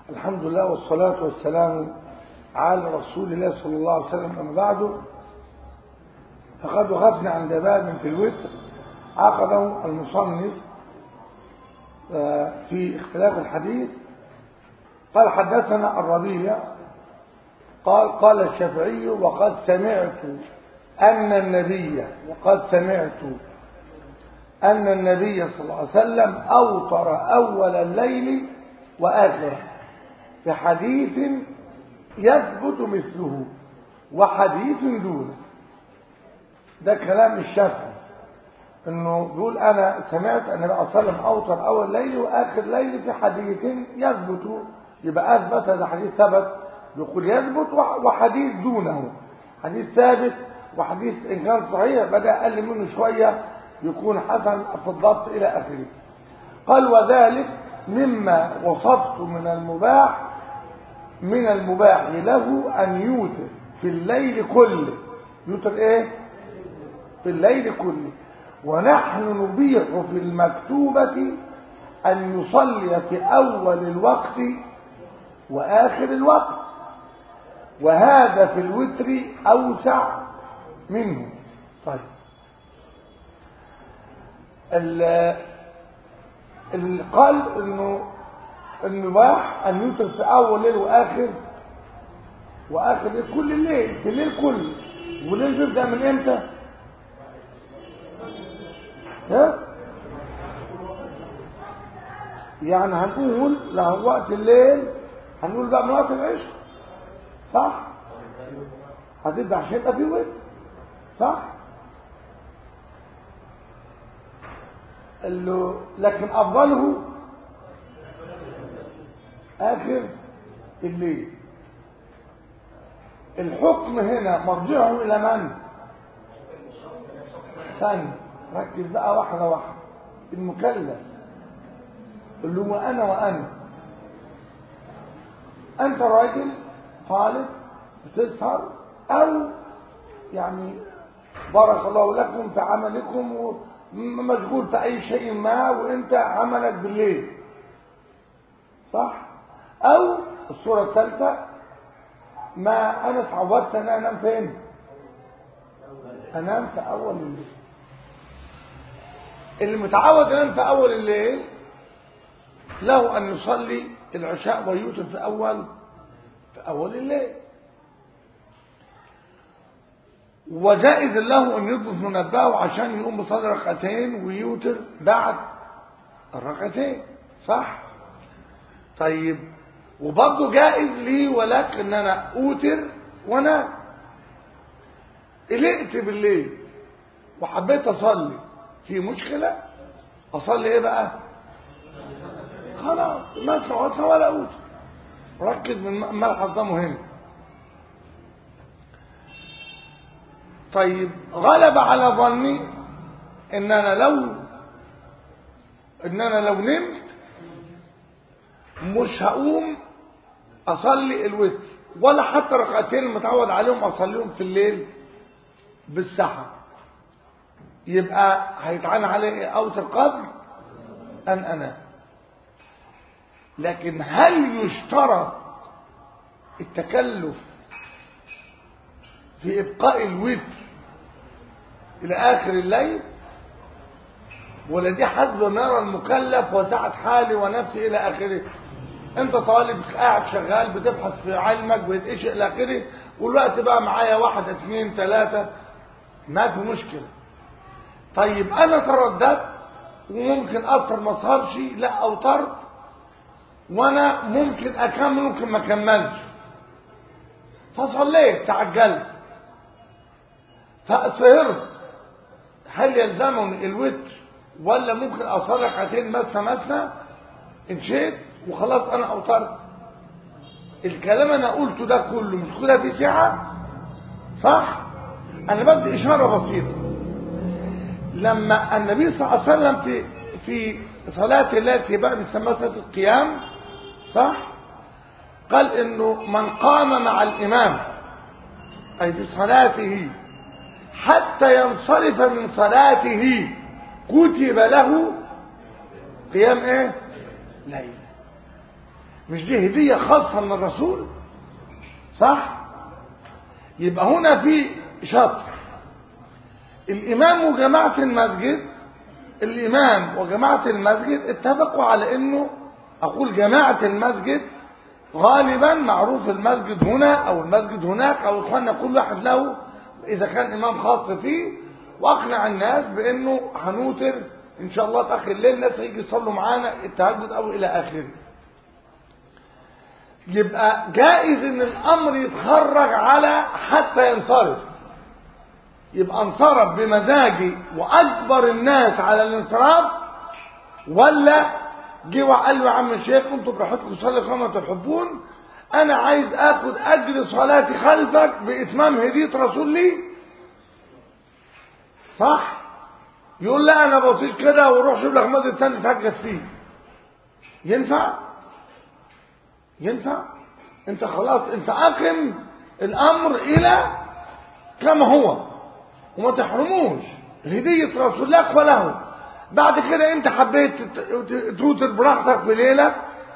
الحمد لله والصلاة والسلام على رسول الله صلى الله عليه وسلم أما بعد فقد وقفنا عند باب في الوتر عقده المصنف في اختلاف الحديث قال حدثنا الربيع قال قال الشافعي وقد سمعت أن النبي وقد سمعت أن النبي صلى الله عليه وسلم أوطر أول الليل وآخره بحديث يثبت مثله وحديث دونه ده كلام الشافعي انه بيقول انا سمعت ان النبي صلى الله عليه وسلم اوتر اول ليل واخر ليل في حديث يثبت يبقى اثبت هذا حديث ثبت يقول يثبت وحديث دونه حديث ثابت وحديث ان كان صحيح بدا اقل منه شويه يكون حسن في الضبط الى اخره قال وذلك مما وصفت من المباح من المباح له ان يوتر في الليل كله يوتر ايه في الليل كله ونحن نبيح في المكتوبة أن يصلي في أول الوقت وآخر الوقت وهذا في الوتر أوسع منه طيب قال انه المباح ان يوتر في اول ليل واخر واخر ليل كل الليل في الليل كله والليل بيبدا من امتى ها يعني هنقول لو وقت الليل هنقول بقى من وقت العشاء صح هتبدا عشان يبقى في وقت صح اللي لكن افضله اخر الليل الحكم هنا مرجعه الى من ثاني ركز بقى واحدة واحدة المكلف اللي هو أنا وأنا أنت راجل طالب بتسهر أو يعني بارك الله لكم في عملكم ومشغول في أي شيء ما وأنت عملك بالليل صح أو الصورة الثالثة ما أنا اتعودت أن أنام فين أنام في أول الليل اللي متعود ينام في اول الليل له ان يصلي العشاء ويوتر في اول في اول الليل وجائز له ان يضبط منبهه عشان يقوم بصلي ركعتين ويوتر بعد الركعتين صح طيب وبرضه جائز لي ولك ان انا اوتر وانا قلقت بالليل وحبيت اصلي في مشكلة أصلي إيه بقى خلاص ما تقعدنا ولا أوت ركز من ملحظ ده مهم طيب غلب على ظني إن أنا لو إن أنا لو نمت مش هقوم أصلي الوتر ولا حتى ركعتين المتعود عليهم أصليهم في الليل بالسحر يبقى هيتعان عليه اوتر قبل ان انا لكن هل يشترط التكلف في ابقاء الوتر الى اخر الليل ولا دي حسب ما يرى المكلف وسعة حالي ونفسي الى اخره انت طالب قاعد شغال بتبحث في علمك بتقشق الى اخره والوقت بقى معايا واحد اثنين ثلاثة ما في مشكله طيب انا ترددت وممكن اثر ما صارش لا اوترت وانا ممكن اكمل ممكن ما اكملش فصليت تعجلت فسهرت هل يلزمني الوتر ولا ممكن اصلي ركعتين مثنى مثنى مشيت وخلاص انا اوترت الكلام انا قلته ده كله مش كده في سعه صح انا بدي اشاره بسيطه لما النبي صلى الله عليه وسلم في في صلاة التي بعد سماها صلاة القيام صح قال انه من قام مع الامام اي في صلاته حتى ينصرف من صلاته كتب له قيام ايه ليل مش دي هدية خاصة من الرسول صح يبقى هنا في شطر الإمام وجماعة المسجد الإمام وجماعة المسجد اتفقوا على أنه أقول جماعة المسجد غالبا معروف المسجد هنا أو المسجد هناك أو إخواننا كل واحد له إذا كان إمام خاص فيه وأقنع الناس بأنه هنوتر إن شاء الله في آخر الليل الناس هيجي يصلوا معانا التهجد أو إلى آخره يبقى جائز ان الامر يتخرج على حتى ينصرف يبقى انصرف بمزاجي واجبر الناس على الانصراف ولا جه وقال له يا عم الشيخ انتوا براحتكم صلوا كما تحبون انا عايز اخد اجر صلاتي خلفك باتمام هديه رسول لي صح يقول لا انا بسيط كده وروح شوف لك مسجد تاني تهجد فيه ينفع ينفع انت خلاص انت اقم الامر الى كما هو وما تحرموش هدية رسول الله وله بعد كده انت حبيت توتر براحتك في ليلة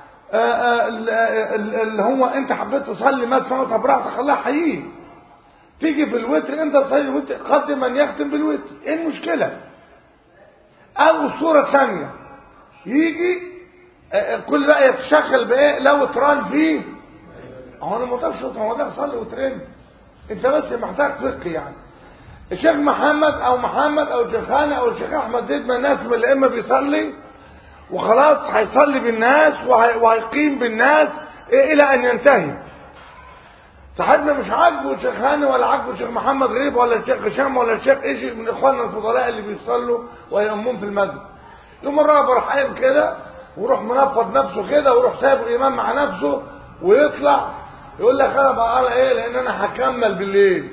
اللي هو انت حبيت تصلي مثلا براحتك الله حييه تيجي في الوتر انت تصلي الوتر قدم من يختم بالوتر ايه المشكلة او الصورة الثانية يجي كل بقى يتشغل بايه لو تران فيه هو انا ما اقدرش هو ده اصلي وترين انت بس محتاج فقه يعني الشيخ محمد او محمد او الشيخ او الشيخ احمد زيد من الناس من الائمه بيصلي وخلاص هيصلي بالناس وهيقيم بالناس إيه الى ان ينتهي صاحبنا مش عاجبه الشيخ هاني ولا عاجبه الشيخ محمد غريب ولا الشيخ هشام ولا الشيخ ايش من اخواننا الفضلاء اللي بيصلوا ويأمون في المسجد يوم الرابع راح قايم كده ويروح منفض نفسه كده ويروح سايب الامام مع نفسه ويطلع يقول لك انا بقى ايه لان انا هكمل بالليل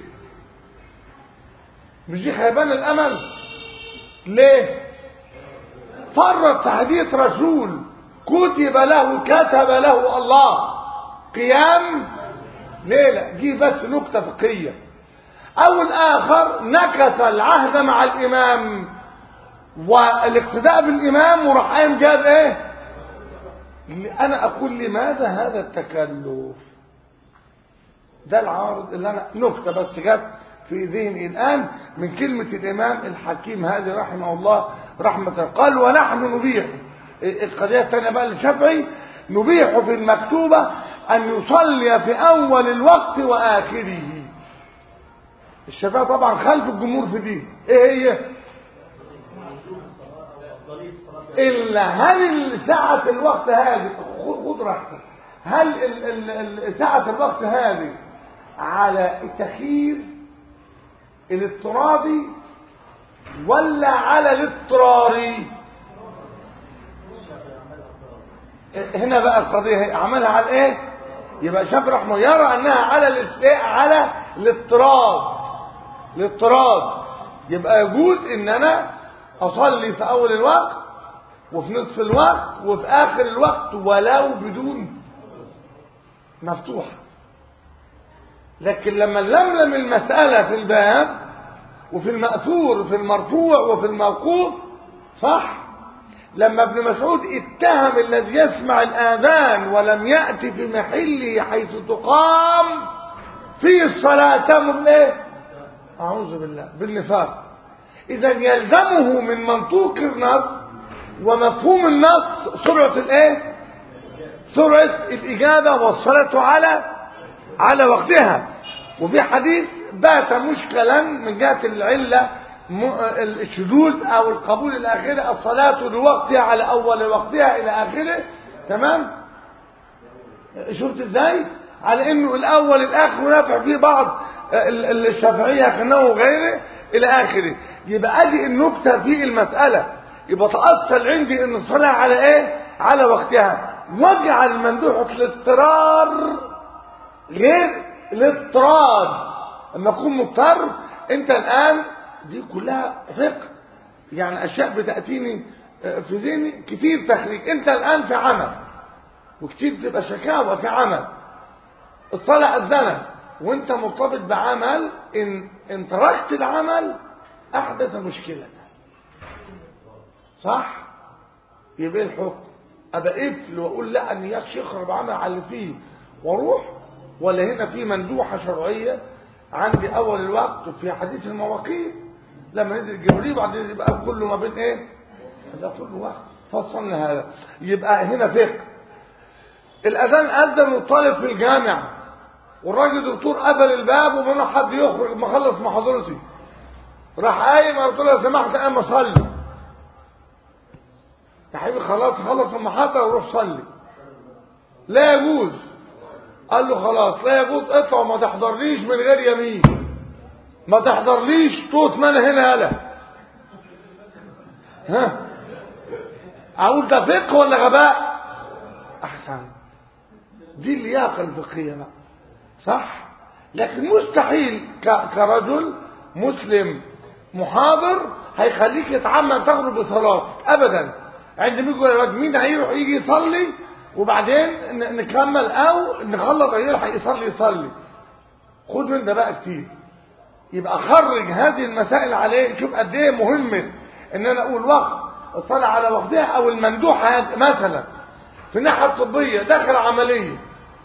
مش دي خيبان الامل ليه فرط في حديث رسول كتب له كتب له الله قيام ليلة دي بس نكتة فقهية او الاخر نكث العهد مع الامام والاقتداء بالامام وراح قايم جاب ايه انا اقول لماذا هذا التكلف ده العارض اللي انا نكته بس جت في ذهني الان من كلمه الامام الحكيم هذه رحمه الله رحمه قال ونحن نبيح القضيه الثانيه بقى للشافعي نبيح في المكتوبه ان يصلي في اول الوقت واخره الشافعي طبعا خلف الجمهور في دي ايه هي إلا هل ساعة الوقت هذه خذ راحتك هل ال ال ال ساعة الوقت هذه على التخيير الاضطرابي ولا على الاضطراري هنا بقى القضية عملها على ايه يبقى شاف رحمه يرى انها على الاستاء على الاضطراد الاضطراد يبقى يجوز ان انا اصلي في اول الوقت وفي نصف الوقت وفي آخر الوقت ولو بدون مفتوحة لكن لما نلملم المسألة في الباب وفي المأثور وفي المرفوع وفي الموقوف صح لما ابن مسعود اتهم الذي يسمع الآذان ولم يأتي في محله حيث تقام في الصلاة تمر ايه أعوذ بالله بالنفاق إذا يلزمه من منطوق النص ومفهوم النص سرعة الايه سرعة الإجابة والصلاة على على وقتها وفي حديث بات مشكلا من جهة العلة الشذوذ أو القبول إلى آخره الصلاة لوقتها على أول وقتها إلى آخره تمام شفت إزاي على إنه الأول الآخر ونافع فيه بعض الشافعية خناه وغيره إلى آخره يبقى أدي النكتة في المسألة يبقى تأصل عندي ان الصلاة على ايه على وقتها واجعل مندوحة الاضطرار غير الاضطراد لما اكون مضطر انت الان دي كلها فقه يعني اشياء بتأتيني في ذهني كتير تخريج انت الان في عمل وكتير بتبقى شكاوى في عمل الصلاة أذنت وانت مرتبط بعمل ان ان تركت العمل احدث مشكله صح يبقى الحكم ابقى قفل واقول لا ان يا شيخ بعمل على اللي فيه واروح ولا هنا في مندوحه شرعيه عندي اول الوقت في حديث المواقيت لما نزل جبريل بعدين يبقى كله ما بين ايه هذا كله وقت فصلنا هذا يبقى هنا فقه الاذان اذن والطالب في الجامع والراجل دكتور قفل الباب ومنه حد يخرج ما خلص محاضرتي راح قايم قلت له لو سمحت قام اصلي يا حبيبي خلاص خلص المحاضره وروح صلي لا يجوز قال له خلاص لا يجوز اطلع وما تحضرليش من غير يمين ما تحضرليش طوط ما انا هنا يالا ها اقول ده فقه ولا غباء احسن دي اللياقه الفقهيه بقى صح لكن مستحيل كرجل مسلم محاضر هيخليك يتعمد تغرب بصلاه ابدا عندما يجي الراجل مين هيروح يجي يصلي وبعدين نكمل او نخلص يلحق يصلي يصلي خد من ده بقى كتير يبقى خرج هذه المسائل عليه شوف قد ايه مهمه ان انا اقول وقت الصلاه على وقتها او المندوحه مثلا في الناحيه الطبيه داخل عمليه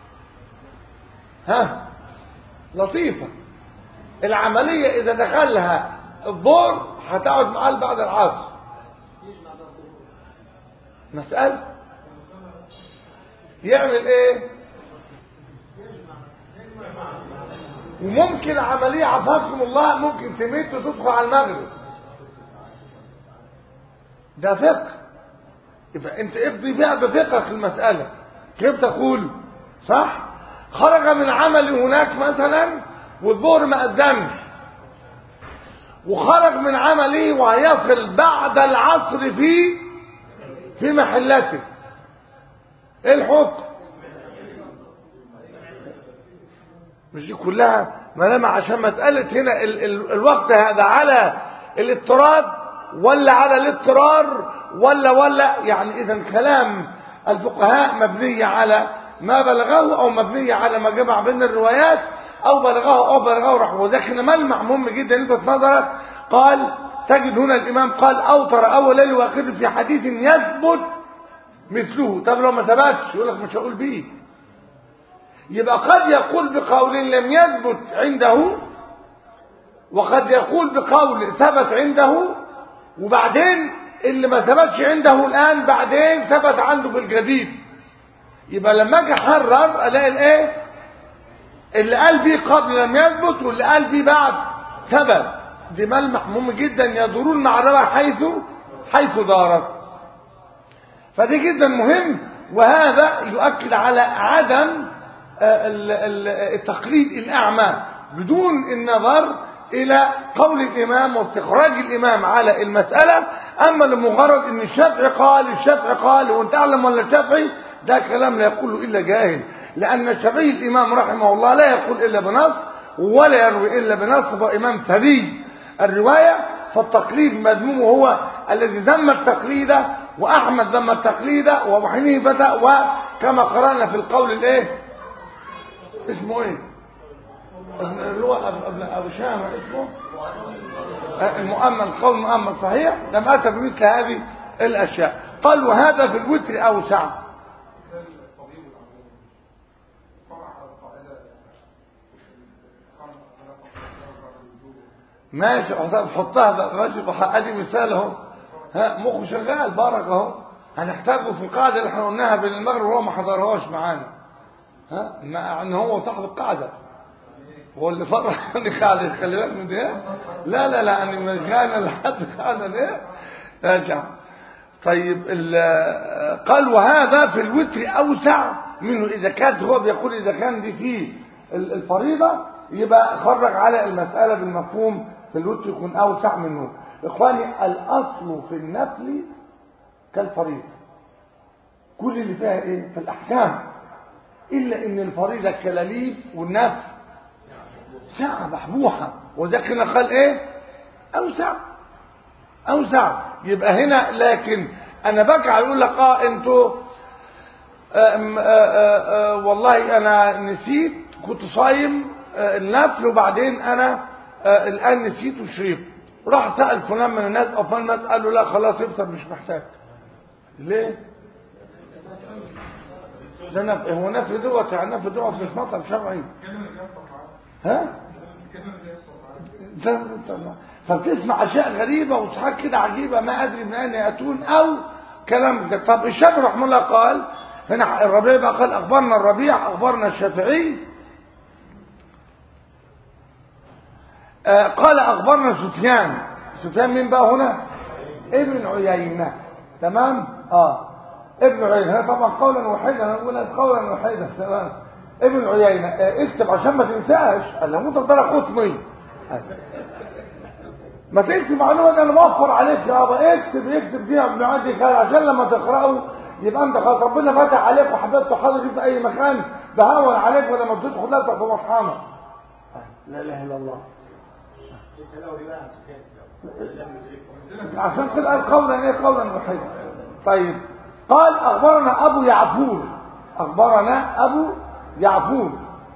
ها لطيفه العمليه اذا دخلها الظهر هتقعد معاه بعد العصر مسألة يعمل ايه وممكن عملية عفاكم الله ممكن تميت وتدخل على المغرب ده فقه يبقى انت اقضي بقى بفقهك المسألة كيف تقول صح خرج من عمل هناك مثلا والظهر ما أذنش وخرج من عمله وهيصل بعد العصر في في محلته ايه الحكم مش دي كلها ما عشان مسألة هنا ال ال الوقت هذا على الاضطراد ولا على الاضطرار ولا ولا يعني اذا كلام الفقهاء مبنية على ما بلغه او مبنية على ما جمع بين الروايات او بلغه او بلغه رحمه ولكن ملمح مهم جدا انت نظرك قال تجد هنا الامام قال اوتر اول ليل واخر في حديث يثبت مثله طب لو ما ثبتش يقول لك مش هقول بيه يبقى قد يقول بقول لم يثبت عنده وقد يقول بقول ثبت عنده وبعدين اللي ما ثبتش عنده الان بعدين ثبت عنده في الجديد يبقى لما اجي احرر الاقي الايه اللي قال بيه قبل لم يثبت واللي قال بيه بعد ثبت دي ملمح مهم جدا يدورون مع الرواية حيث حيث دارت فدي جدا مهم وهذا يؤكد على عدم التقليد الأعمى بدون النظر إلى قول الإمام واستخراج الإمام على المسألة أما لمجرد أن الشافعي قال الشافعي قال وأنت أعلم ولا الشافعي ده كلام لا يقوله إلا جاهل لأن الشافعي الإمام رحمه الله لا يقول إلا بنص ولا يروي إلا بنص هو إمام ثري الرواية فالتقليد مذمومه هو الذي ذم التقليد وأحمد ذم التقليد وأبو حنيفة وكما قرأنا في القول الإيه اسمه إيه اللي هو أبو شامع اسمه المؤمن قول مؤمن صحيح لم أتى بمثل هذه الأشياء قال وهذا في الوتر أوسع ماشي حسام حطها ماشي ادي مثال اهو ها مخه شغال بارك اهو هنحتاجه في القاعده اللي احنا قلناها بين المغرب وهو ما حضرهاش معانا ها مع ان هو صاحب القاعده هو اللي فرح عن القاعده خلي بالك من دي لا لا لا انا مش جاي لحد القاعده دي ماشي طيب قال وهذا في الوتر اوسع منه اذا كانت هو بيقول اذا كان دي فيه الفريضه يبقى خرج على المساله بالمفهوم في الوتر يكون اوسع منه اخواني الاصل في النفل كالفريضه كل اللي فيها ايه في الاحكام الا ان الفريضه كلاليب والنفل ساعه محبوحه وذلك قال ايه اوسع اوسع يبقى هنا لكن انا بجعل اقول لك اه انتوا آآ آآ والله انا نسيت كنت صايم النفل وبعدين انا الان نسيت وشربت راح سال فلان من الناس او فلان قال له لا خلاص افطر مش محتاج ليه ده نف... هو نفي دوت يعني نفي دوت مش مطلب شرعي ها ده طبعا. فبتسمع اشياء غريبه وصحات كده عجيبه ما ادري من اين ياتون او كلام كده. طب الشافعي رحمه الله قال هنا الربيع بقى قال اخبرنا الربيع اخبرنا الشافعي آه قال اخبرنا سفيان سفيان مين بقى هنا ابن عيينه تمام اه ابن عيينه هنا طبعا قولا واحدا انا اقول قولا واحدا تمام ابن عيينه آه اكتب عشان ما تنساش قال له انت طلع قطمي ما تكتب معلومه ده انا موفر عليك يابا اكتب اكتب دي ابن عندي خير عشان لما تقراه يبقى انت خلاص ربنا فتح عليك وحبيت تحضر في اي مكان بهون عليك ولما تدخل نفسك في مطحنه لا اله الا الله عشان كده قال قولا ايه قولا وحيدا طيب قال اخبرنا ابو يعفور اخبرنا ابو يعفور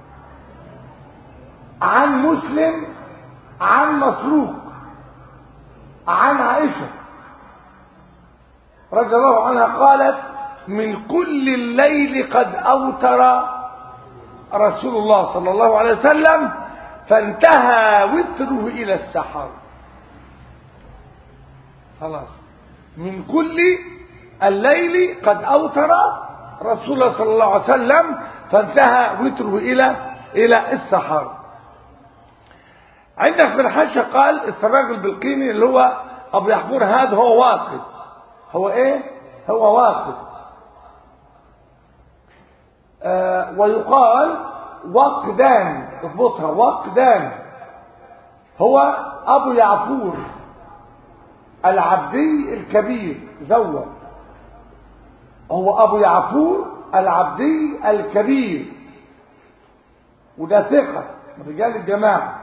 عن مسلم عن مسروق عن عائشه رضي الله عنها قالت من كل الليل قد اوتر رسول الله صلى الله عليه وسلم فانتهى وتره الى السحر خلاص من كل الليل قد اوتر رسول الله صلى الله عليه وسلم فانتهى وتره الى الى السحر عندك في الحاشيه قال السراج البلقيني اللي هو ابو يحفور هذا هو واقف هو ايه هو واقف آه ويقال وقدان اضبطها وقدان هو ابو يعفور العبدي الكبير زوج هو ابو يعفور العبدي الكبير وده ثقة من رجال الجماعة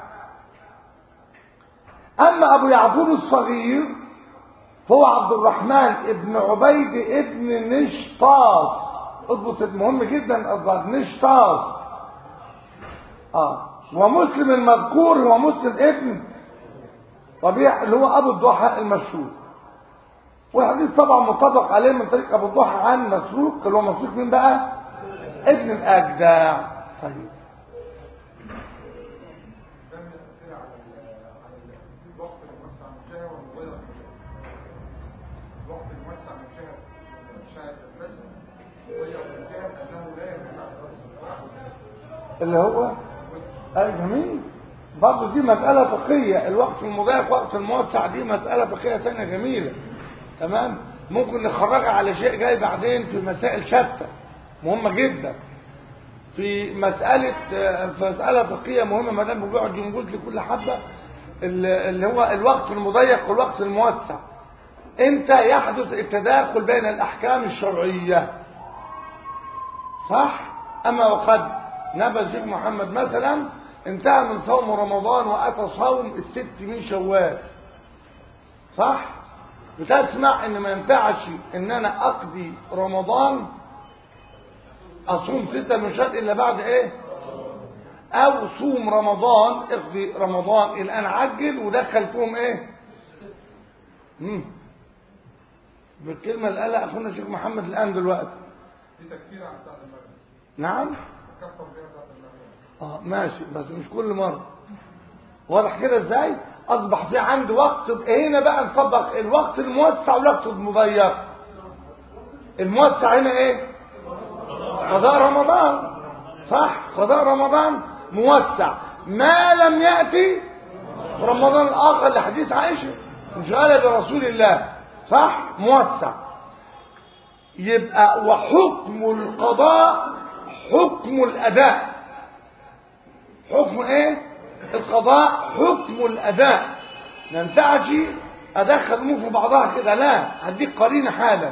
اما ابو يعفور الصغير فهو عبد الرحمن ابن عبيد ابن نشطاس اضبط مهم جدا اضبط نشطاس اه ومسلم المذكور هو مسلم ابن ربيع اللي هو ابو الضحى المشهور والحديث طبعا مطبق عليه من طريق ابو الضحى عن مسروق اللي هو مسروق مين بقى ابن الاجدع طيب اللي هو اي جميل برضه دي مسألة فقهية الوقت المضايق وقت الموسع دي مسألة فقهية ثانية جميلة تمام ممكن نخرجها على شيء جاي بعدين في مسائل شتى مهمة جدا في مسألة في مسألة فقهية مهمة ما دام بيقعد ينجز لكل حبة اللي هو الوقت المضيق والوقت الموسع امتى يحدث التداخل بين الأحكام الشرعية صح أما وقد نبى الشيخ محمد مثلا انتهى من صوم رمضان واتى صوم الست من شوال صح بتسمع ان ما ينفعش ان انا اقضي رمضان اصوم ستة من شوال الا بعد ايه او صوم رمضان اقضي رمضان الان عجل ودخل فيهم ايه مم. بالكلمة اللي قالها اخونا الشيخ محمد الان دلوقتي دي تكفير عن بتاعت المغرب نعم كفر بيها بتاعت المغرب اه ماشي بس مش كل مرة واضح كده ازاي اصبح في عندي وقت هنا بقى نطبق الوقت الموسع والوقت المضيق الموسع هنا ايه قضاء رمضان صح قضاء رمضان موسع ما لم يأتي رمضان الآخر لحديث عائشة انشغال برسول الله صح موسع يبقى وحكم القضاء حكم الأداء حكم ايه القضاء حكم الاداء ما ينفعش ادخل امور في بعضها كده لا هديك قرينه حالا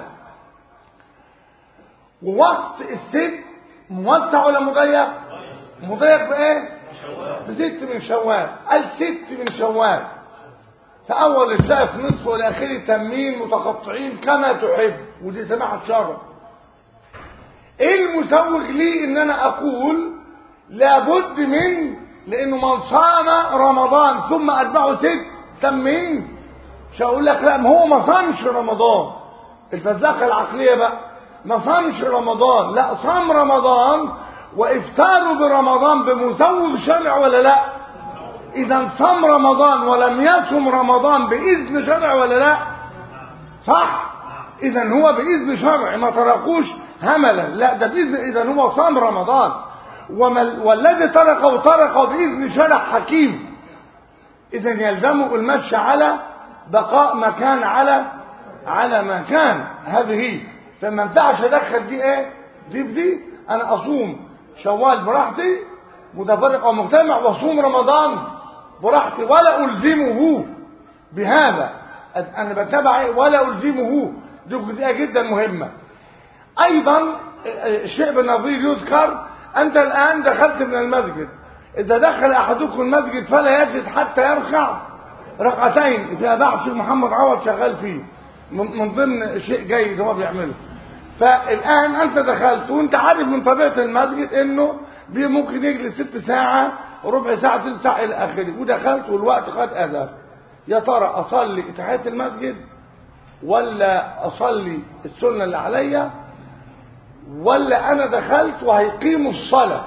ووقت الست موسع ولا مضيق مضيق بايه بست من شوال قال ست من شوال فاول السقف نصف والاخير تمين متقطعين كما تحب ودي سماحه شرع ايه المسوغ لي ان انا اقول لابد من لانه من صام رمضان ثم اتبعه ست تمين مش هقول لك لا ما هو ما صامش رمضان الفزاخه العقليه بقى ما صامش رمضان لا صام رمضان وافطاره برمضان بمزود شرع ولا لا اذا صام رمضان ولم يصم رمضان باذن شرع ولا لا صح اذا هو باذن شرع ما تركوش هملا لا ده باذن اذا هو صام رمضان وما والذي تركه تركه باذن شرع حكيم اذا يلزمه المشي على بقاء مكان على على ما كان هذه هي فما ينفعش ادخل دي ايه دي في دي انا اصوم شوال براحتي متفرق او مجتمع واصوم رمضان براحتي ولا الزمه بهذا انا بتابع ايه ولا الزمه دي جزئيه جدا مهمه ايضا الشيء بالنظير يذكر انت الان دخلت من المسجد اذا دخل احدكم المسجد فلا يجد حتى يركع ركعتين فيها بحث محمد عوض شغال فيه من ضمن شيء جيد هو بيعمله فالان انت دخلت وانت عارف من طبيعه المسجد انه بي ممكن يجلس ست ساعه ربع ساعه ثلث ساعه الى اخره ودخلت والوقت قد اذى يا ترى اصلي تحيه المسجد ولا اصلي السنه اللي عليا ولا انا دخلت وهيقيموا الصلاه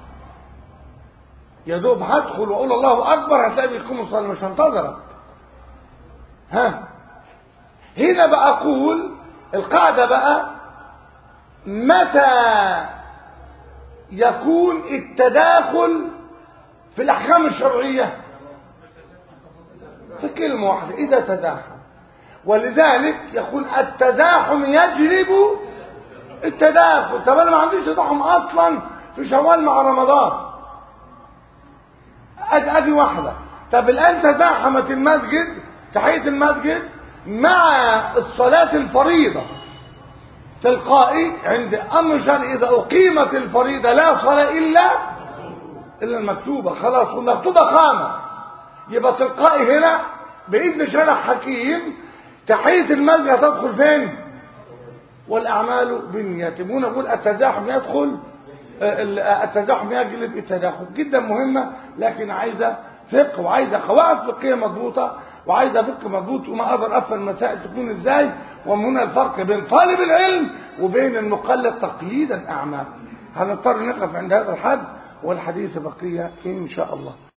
يا دوب هدخل واقول الله اكبر هتلاقي بيقيموا الصلاه مش هنتظرك ها هنا بقى اقول القاعده بقى متى يكون التداخل في الاحكام الشرعيه في كلمه واحده اذا تزاحم ولذلك يقول التزاحم يجلب التداخل طب انا ما عنديش تزاحم اصلا في شوال مع رمضان ادي ادي واحده طب الان تزاحمت المسجد تحيه المسجد مع الصلاه الفريضه تلقائي عند امر شرعي اذا اقيمت الفريضه لا صلاه الا الا المكتوبه خلاص والمكتوبه قامت يبقى تلقائي هنا باذن شرع حكيم تحيه المسجد هتدخل فين والاعمال بالنيات هنا نقول التزاحم يدخل التزاحم يجلب التداخل جدا مهمه لكن عايزه فقه وعايزه قواعد فقهيه مضبوطه وعايزه فقه مضبوط وما اقدر افهم المسائل تكون ازاي ومن هنا الفرق بين طالب العلم وبين المقلد تقليدا اعمى هنضطر نقف عند هذا الحد والحديث بقيه ان شاء الله